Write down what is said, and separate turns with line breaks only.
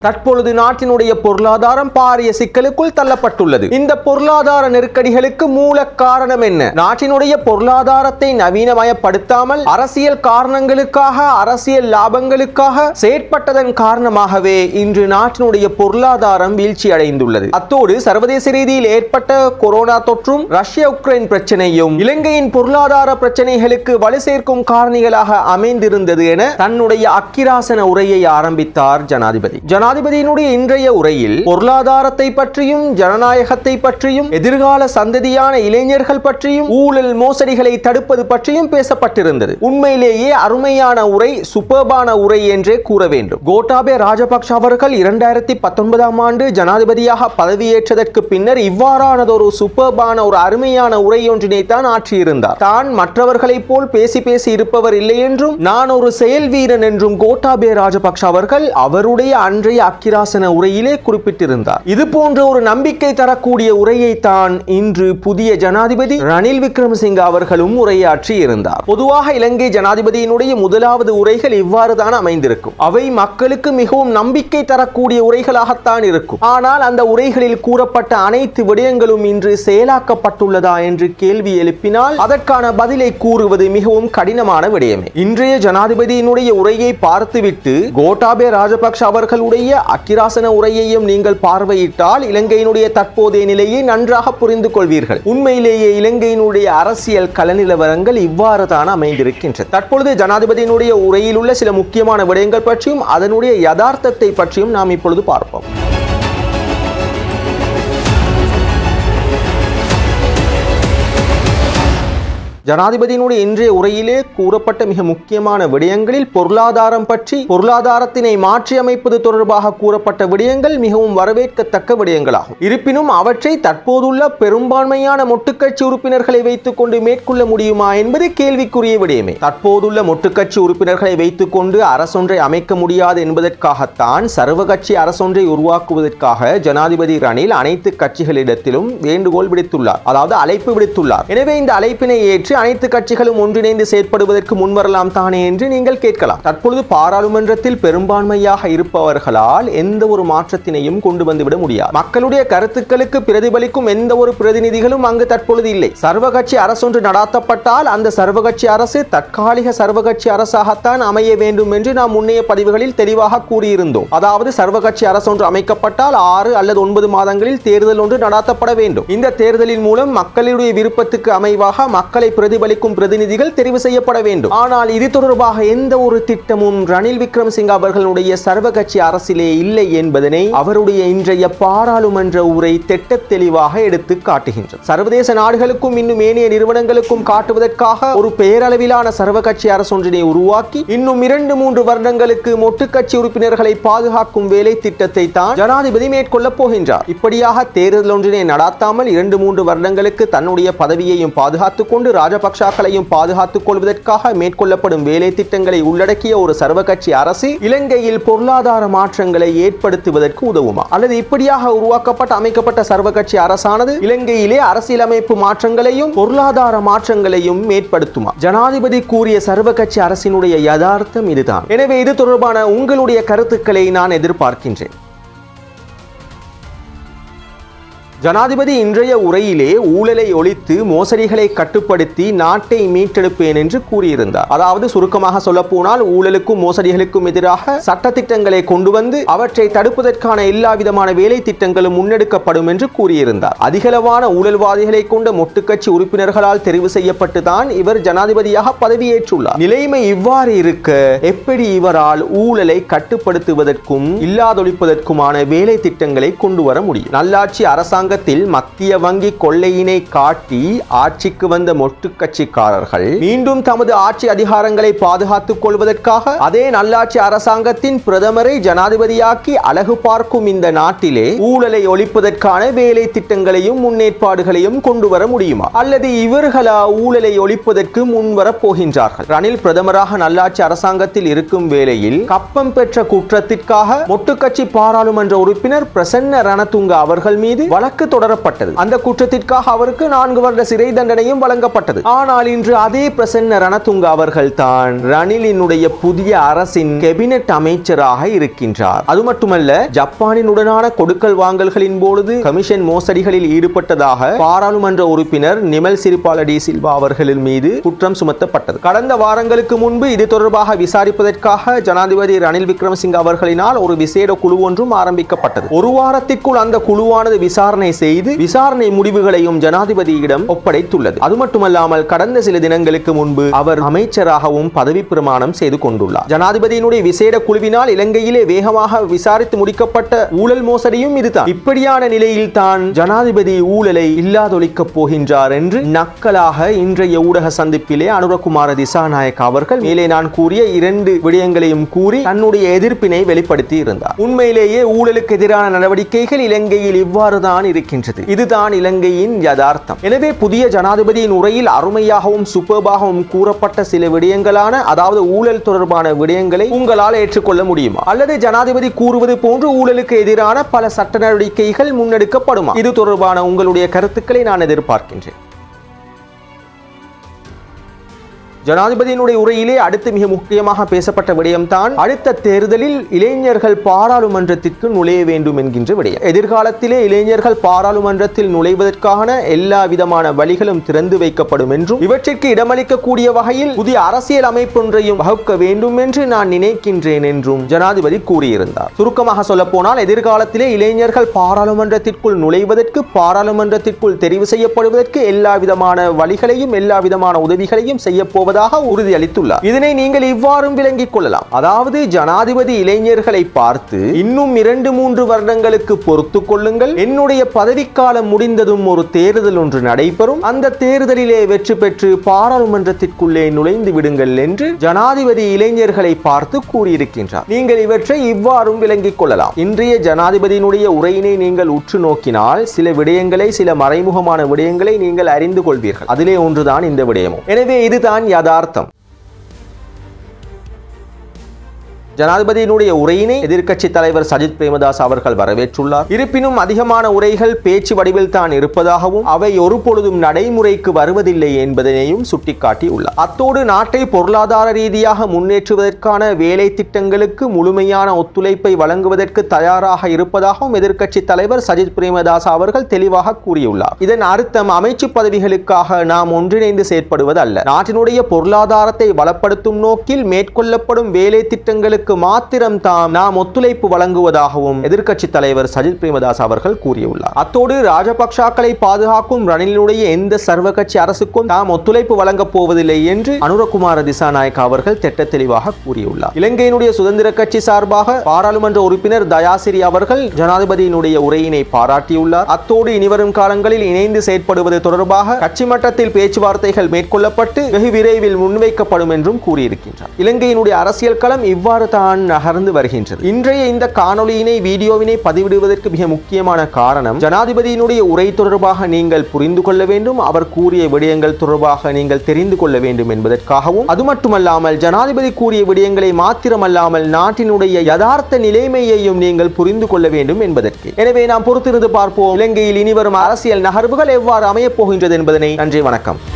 தற்பொழுது நாட்டினுடைய பொருளாதாரம் பாரிய சிக்கலுக்குள் தள்ளப்பட்டுள்ளது இந்த பொருளாதார நெருக்கடிகளுக்கு மூல காரணம் என்ன நாட்டினுடைய பொருளாதாரத்தை நவீனமயப்படுத்தாமல் அரசியல் காரணங்களுக்காக அரசியல் லாபங்களுக்காக செயற்பட்டதன் காரணமாகவே இன்று நாட்டினுடைய பொருளாதாரம் வீழ்ச்சி அடைந்துள்ளது அத்தோடு சர்வதேச ரீதியில் ஏற்பட்ட கொரோனா தொற்றும் ரஷ்ய உக்ரைன் பிரச்சனையும் இலங்கையின் பொருளாதார பிரச்சனைகளுக்கு வலு சேர்க்கும் காரணிகளாக அமைந்திருந்தது என தன்னுடைய அக்கிராசன உரையை ஆரம்பித்தார் ஜனாதிபதி ஜனாதிபதியினுடைய இன்றைய உரையில் பொருளாதாரத்தை பற்றியும் ஜனநாயகத்தை பற்றியும் எதிர்கால சந்ததியான இளைஞர்கள் பற்றியும் ஊழல் மோசடிகளை தடுப்பது பற்றியும் பேசப்பட்டிருந்தது உண்மையிலேயே அருமையான உரை சூப்பர்பான உரை என்றே கூற வேண்டும் கோட்டாபே ராஜபக்ஷ அவர்கள் இரண்டாயிரத்தி பத்தொன்பதாம் ஆண்டு ஜனாதிபதியாக பதவியேற்றதற்கு பின்னர் இவ்வாறானதொரு சூப்பர்பான ஒரு அருமையான உரை ஒன்றினை தான் ஆற்றியிருந்தார் தான் மற்றவர்களைப் போல் பேசி பேசி இருப்பவர் இல்லை என்றும் நான் ஒரு செயல் வீரன் என்றும் கோட்டாபே ராஜபக்ஷ அவர்கள் அவருடைய அன்றைய அக்கிராசன உரையிலே குறிப்பிட்டிருந்தார் இது போன்ற ஒரு நம்பிக்கை தரக்கூடிய உரையை தான் இன்று புதிய ஜனாதிபதி ரணில் விக்ரமசிங்க அவர்களும் உரையாற்றி இருந்தார் பொதுவாக இலங்கை ஜனாதிபதியினுடைய முதலாவது உரைகள் இவ்வாறு தான் அமைந்திருக்கும் அவை மக்களுக்கு மிகவும் நம்பிக்கை தரக்கூடிய உரைகளாகத்தான் இருக்கும் ஆனால் அந்த உரைகளில் கூறப்பட்ட அனைத்து விடயங்களும் இன்று செயலாக்கப்பட்டுள்ளதா என்று கேள்வி எழுப்பினால் அதற்கான பதிலை கூறுவது மிகவும் கடினமான விடயமே இன்றைய ஜனாதிபதியினுடைய உரையை பார்த்துவிட்டு கோட்டாபே ராஜபக்ஷ அவர்களுடைய அக்கிராசன உரையையும் நீங்கள் பார்வையிட்டால் இலங்கையினுடைய தற்போதைய நிலையை நன்றாக புரிந்து கொள்வீர்கள் உண்மையிலேயே இலங்கையினுடைய அரசியல் களநிலவரங்கள் இவ்வாறு தான் அமைந்திருக்கின்றது தற்பொழுது ஜனாதிபதியினுடைய உரையில் உள்ள சில முக்கியமான விடயங்கள் பற்றியும் அதனுடைய யதார்த்தத்தை பற்றியும் நாம் இப்பொழுது பார்ப்போம் ஜனாதிபதியினுடைய இன்றைய உரையிலே கூறப்பட்ட மிக முக்கியமான விடயங்களில் பொருளாதாரம் பற்றி பொருளாதாரத்தினை மாற்றியமைப்பது தொடர்பாக கூறப்பட்ட விடயங்கள் மிகவும் வரவேற்கத்தக்க விடயங்களாகும் இருப்பினும் அவற்றை தற்போதுள்ள பெரும்பான்மையான மொட்டுக்கட்சி உறுப்பினர்களை வைத்துக் கொண்டு மேற்கொள்ள முடியுமா என்பது கேள்விக்குரிய விடயமே தற்போதுள்ள மொட்டுக்கட்சி உறுப்பினர்களை வைத்துக் கொண்டு அரசொன்றை அமைக்க முடியாது என்பதற்காகத்தான் சர்வகட்சி அரசொன்றை உருவாக்குவதற்காக ஜனாதிபதி ரணில் அனைத்து கட்சிகளிடத்திலும் வேண்டுகோள் விடுத்துள்ளார் அதாவது அழைப்பு விடுத்துள்ளார் எனவே இந்த அழைப்பினை ஏற்று அனைத்து கட்சிகளும் ஒன்றிணைந்து செயற்படுவதற்கு முன்வரலாம் தானே என்று நீங்கள் கேட்கலாம் தற்பொழுது பாராளுமன்றத்தில் பெரும்பான்மையாக இருப்பவர்களால் எந்த ஒரு மாற்றத்தினையும் கொண்டு வந்துவிட முடியாது மக்களுடைய கருத்துக்களுக்கு பிரதிபலிக்கும் எந்த ஒரு பிரதிநிதிகளும் அங்கு தற்பொழுது இல்லை சர்வகட்சி அரசொன்று நடாத்தப்பட்டால் அந்த சர்வகட்சி அரசு தற்காலிக சர்வகட்சி அரசாகத்தான் அமைய வேண்டும் என்று நாம் முன்னைய பதிவுகளில் தெளிவாக கூறியிருந்தோம் அதாவது சர்வகட்சி அரசொன்று அமைக்கப்பட்டால் ஆறு அல்லது ஒன்பது மாதங்களில் தேர்தல் ஒன்று நடாத்தப்பட வேண்டும் இந்த தேர்தலின் மூலம் மக்களுடைய விருப்பத்துக்கு அமைவாக மக்களை பிரதிபலிக்கும் பிரதிநிதிகள் தெரிவு செய்யப்பட வேண்டும் ஆனால் இது தொடர்பாக எந்த ஒரு திட்டமும் ரணில் விக்ரமசிங்க அவர்களுடைய சர்வகட்சி அரசிலே இல்லை என்பதனை அவருடைய இன்றைய பாராளுமன்ற உரை திட்ட தெளிவாக எடுத்து காட்டுகின்றது சர்வதேச நாடுகளுக்கும் இன்னும் ஏனைய நிறுவனங்களுக்கும் காட்டுவதற்காக ஒரு பெயரளவிலான சர்வகட்சி அரசொன்றினை உருவாக்கி இன்னும் இரண்டு மூன்று வருடங்களுக்கு மொட்டுக்கட்சி உறுப்பினர்களை பாதுகாக்கும் வேலை திட்டத்தை தான் ஜனாதிபதி மேற்கொள்ளப் போகின்றார் இப்படியாக தேர்தல் ஒன்றினை நடாத்தாமல் இரண்டு மூன்று வருடங்களுக்கு தன்னுடைய பதவியையும் பாதுகாத்துக் கொண்டு ராஜபக்சாக்களையும் பாதுகாத்துக் கொள்வதற்காக மேற்கொள்ளப்படும் வேலை திட்டங்களை உள்ளடக்கிய ஒரு சர்வகட்சி அரசு இலங்கையில் பொருளாதார மாற்றங்களை ஏற்படுத்துவதற்கு உதவுமா அல்லது இப்படியாக உருவாக்கப்பட்ட அமைக்கப்பட்ட சர்வகட்சி அரசானது இலங்கையிலே அரசியலமைப்பு மாற்றங்களையும் பொருளாதார மாற்றங்களையும் மேற்படுத்துமா ஜனாதிபதி கூறிய சர்வகட்சி அரசினுடைய யதார்த்தம் இதுதான் எனவே இது தொடர்பான உங்களுடைய கருத்துக்களை நான் எதிர்பார்க்கின்றேன் ஜனாதிபதி இன்றைய உரையிலே ஊழலை ஒழித்து மோசடிகளை கட்டுப்படுத்தி நாட்டை மீட்டெடுப்பேன் என்று கூறியிருந்தார் அதாவது சுருக்கமாக சொல்லப்போனால் ஊழலுக்கும் மோசடிகளுக்கும் எதிராக சட்டத்திட்டங்களை கொண்டு வந்து அவற்றை தடுப்பதற்கான எல்லா விதமான வேலை திட்டங்களும் முன்னெடுக்கப்படும் என்று கூறியிருந்தார் அதிகளவான ஊழல்வாதிகளை கொண்ட மொட்டுக்கட்சி உறுப்பினர்களால் தெரிவு செய்யப்பட்டுதான் இவர் ஜனாதிபதியாக பதவியேற்றுள்ளார் நிலைமை இவ்வாறு இருக்க எப்படி இவரால் ஊழலை கட்டுப்படுத்துவதற்கும் இல்லாதொழிப்பதற்குமான வேலை திட்டங்களை கொண்டு வர முடியும் நல்லாட்சி அரசாங்க அரசாங்கத்தில் மத்திய வங்கி கொள்ளையினை காட்டி ஆட்சிக்கு வந்த மொட்டு கட்சிக்காரர்கள் மீண்டும் தமது ஆட்சி அதிகாரங்களை பாதுகாத்துக் கொள்வதற்காக அதே நல்லாட்சி அரசாங்கத்தின் பிரதமரை ஜனாதிபதியாக்கி அழகு பார்க்கும் இந்த நாட்டிலே ஊழலை ஒழிப்பதற்கான வேலை திட்டங்களையும் முன்னேற்பாடுகளையும் கொண்டு வர முடியுமா அல்லது இவர்களா ஊழலை ஒழிப்பதற்கு முன்வர போகின்றார்கள் ரணில் பிரதமராக நல்லாட்சி அரசாங்கத்தில் இருக்கும் வேளையில் கப்பம் பெற்ற குற்றத்திற்காக மொட்டுக்கட்சி பாராளுமன்ற உறுப்பினர் பிரசன்ன ரணதுங்க அவர்கள் மீது வழக்கு வழக்கு தொடரப்பட்டது அந்த குற்றத்திற்காக அவருக்கு நான்கு வருட சிறை தண்டனையும் வழங்கப்பட்டது ஆனால் இன்று அதே பிரசன்ன ரணதுங்க அவர்கள் தான் ரணிலினுடைய புதிய அரசின் கேபினெட் அமைச்சராக இருக்கின்றார் அது மட்டுமல்ல ஜப்பானினுடனான கொடுக்கல் வாங்கல்களின் பொழுது கமிஷன் மோசடிகளில் ஈடுபட்டதாக பாராளுமன்ற உறுப்பினர் நிமல் சிறிபால டி சில்வா அவர்களின் மீது குற்றம் சுமத்தப்பட்டது கடந்த வாரங்களுக்கு முன்பு இது தொடர்பாக விசாரிப்பதற்காக ஜனாதிபதி ரணில் விக்ரமசிங்க அவர்களினால் ஒரு விசேட குழு ஒன்றும் ஆரம்பிக்கப்பட்டது ஒரு வாரத்திற்குள் அந்த குழுவானது விசாரணை செய்து விசாரணை முடிவுகளையும் ஜனாதிபதியிடம் ஒப்படைத்துள்ளது அது மட்டுமல்லாமல் கடந்த சில தினங்களுக்கு முன்பு அவர் அமைச்சராகவும் பதவி பிரமாணம் செய்து கொண்டுள்ளார் ஜனாதிபதியினுடைய விசேட குழுவினால் இலங்கையிலே வேகமாக விசாரித்து முடிக்கப்பட்ட ஊழல் மோசடியும் இதுதான் இப்படியான நிலையில் தான் ஜனாதிபதி ஊழலை இல்லாதொழிக்கப் போகின்றார் என்று நக்கலாக இன்றைய ஊடக சந்திப்பிலே அனுரகுமார திசாநாயக் அவர்கள் மேலே நான் கூறிய இரண்டு விடயங்களையும் கூறி தன்னுடைய எதிர்ப்பினை வெளிப்படுத்தி இருந்தார் உண்மையிலேயே ஊழலுக்கு எதிரான நடவடிக்கைகள் இலங்கையில் இவ்வாறு தான் இருக்கின்றது இதுதான் இலங்கையின் யதார்த்தம் எனவே புதிய ஜனாதிபதியின் உரையில் அருமையாகவும் சூப்பர்பாகவும் கூறப்பட்ட சில விடயங்களான அதாவது ஊழல் தொடர்பான விடயங்களை உங்களால் ஏற்றுக்கொள்ள முடியுமா அல்லது ஜனாதிபதி கூறுவது போன்று ஊழலுக்கு எதிரான பல சட்ட நடவடிக்கைகள் முன்னெடுக்கப்படுமா இது தொடர்பான உங்களுடைய கருத்துக்களை நான் எதிர்பார்க்கின்றேன் ஜனாதிபதியினுடைய உரையிலே அடுத்து மிக முக்கியமாக பேசப்பட்ட விடயம்தான் அடுத்த தேர்தலில் இளைஞர்கள் பாராளுமன்றத்திற்கு நுழைய வேண்டும் என்கின்ற விடயம் எதிர்காலத்திலே இளைஞர்கள் பாராளுமன்றத்தில் நுழைவதற்கான எல்லா விதமான வழிகளும் திறந்து வைக்கப்படும் என்றும் இவற்றிற்கு இடமளிக்கக்கூடிய வகையில் புதிய அரசியல் அமைப்பொன்றையும் வகுக்க வேண்டும் என்று நான் நினைக்கின்றேன் என்றும் ஜனாதிபதி கூறியிருந்தார் சுருக்கமாக சொல்ல போனால் எதிர்காலத்திலே இளைஞர்கள் பாராளுமன்றத்திற்குள் நுழைவதற்கு பாராளுமன்றத்திற்குள் தெரிவு செய்யப்படுவதற்கு எல்லா விதமான வழிகளையும் எல்லா விதமான உதவிகளையும் செய்ய போவதாக உறுதியளித்துள்ளார் இதனை நீங்கள் இவ்வாறும் விளங்கிக் கொள்ளலாம் அதாவது ஜனாதிபதி இளைஞர்களை பார்த்து இன்னும் இரண்டு மூன்று வருடங்களுக்கு பொறுத்து கொள்ளுங்கள் என்னுடைய பதவிக்காலம் முடிந்ததும் ஒரு தேர்தல் ஒன்று நடைபெறும் அந்த தேர்தலிலே வெற்றி பெற்று பாராளுமன்றத்திற்குள்ளே நுழைந்து விடுங்கள் என்று ஜனாதிபதி இளைஞர்களை பார்த்து கூறியிருக்கின்றார் நீங்கள் இவற்றை இவ்வாறும் விளங்கிக் கொள்ளலாம் இன்றைய ஜனாதிபதியினுடைய உரையினை நீங்கள் உற்று நோக்கினால் சில விடயங்களை சில மறைமுகமான விடயங்களை நீங்கள் அறிந்து கொள்வீர்கள் அதிலே ஒன்றுதான் இந்த விடயமும் எனவே இதுதான் யதார்த்தம் ஜனாதிபதியினுடைய உரையினை எதிர்க்கட்சி தலைவர் சஜித் பிரேமதாஸ் அவர்கள் வரவேற்றுள்ளார் இருப்பினும் அதிகமான உரைகள் பேச்சு வடிவில் தான் இருப்பதாகவும் அவை ஒரு பொழுதும் நடைமுறைக்கு வருவதில்லை என்பதனையும் சுட்டிக்காட்டியுள்ளார் அத்தோடு நாட்டை பொருளாதார ரீதியாக முன்னேற்றுவதற்கான வேலை திட்டங்களுக்கு முழுமையான ஒத்துழைப்பை வழங்குவதற்கு தயாராக இருப்பதாகவும் எதிர்க்கட்சி தலைவர் சஜித் பிரேமதாஸ் அவர்கள் தெளிவாக கூறியுள்ளார் இதன் அர்த்தம் அமைச்சு பதவிகளுக்காக நாம் ஒன்றிணைந்து செயற்படுவது அல்ல நாட்டினுடைய பொருளாதாரத்தை வளப்படுத்தும் நோக்கில் மேற்கொள்ளப்படும் வேலை திட்டங்களுக்கு மாத்திரம் தாம் நாம் ஒத்துழைப்பு வழங்குவதாகவும் எதிர்க்கட்சி தலைவர் சஜித் பிரேமதாஸ் அவர்கள் கூறியுள்ளார் அத்தோடு ராஜபக்சாக்களை பாதுகாக்கும் ரணிலுடைய எந்த சர்வ கட்சி அரசுக்கும் தாம் ஒத்துழைப்பு வழங்கப் போவதில்லை என்று அனுரகுமார திசாநாயக் அவர்கள் திட்ட தெளிவாக கூறியுள்ளார் இலங்கையினுடைய சுதந்திர கட்சி சார்பாக பாராளுமன்ற உறுப்பினர் தயாசிரி அவர்கள் ஜனாதிபதியினுடைய உரையினை பாராட்டியுள்ளார் அத்தோடு இனிவரும் காலங்களில் இணைந்து செயற்படுவது தொடர்பாக கட்சி மட்டத்தில் பேச்சுவார்த்தைகள் மேற்கொள்ளப்பட்டு வெகு விரைவில் முன்வைக்கப்படும் என்றும் கூறியிருக்கின்றார் இலங்கையினுடைய அரசியல் களம் இவ்வாறு தான் நகர்ந்து வருகின்றது இன்றைய இந்த காணொளியினை வீடியோவினை பதிவிடுவதற்கு மிக முக்கியமான காரணம் ஜனாதிபதியினுடைய உரை தொடர்பாக நீங்கள் புரிந்து கொள்ள வேண்டும் அவர் கூறிய விடயங்கள் தொடர்பாக நீங்கள் தெரிந்து கொள்ள வேண்டும் என்பதற்காகவும் அது மட்டுமல்லாமல் ஜனாதிபதி கூறிய விடயங்களை மாத்திரமல்லாமல் நாட்டினுடைய யதார்த்த நிலைமையையும் நீங்கள் புரிந்து கொள்ள வேண்டும் என்பதற்கு எனவே நாம் பொறுத்திருந்து பார்ப்போம் இலங்கையில் இனிவரும் அரசியல் நகர்வுகள் எவ்வாறு அமையப் போகின்றது என்பதனை நன்றி வணக்கம்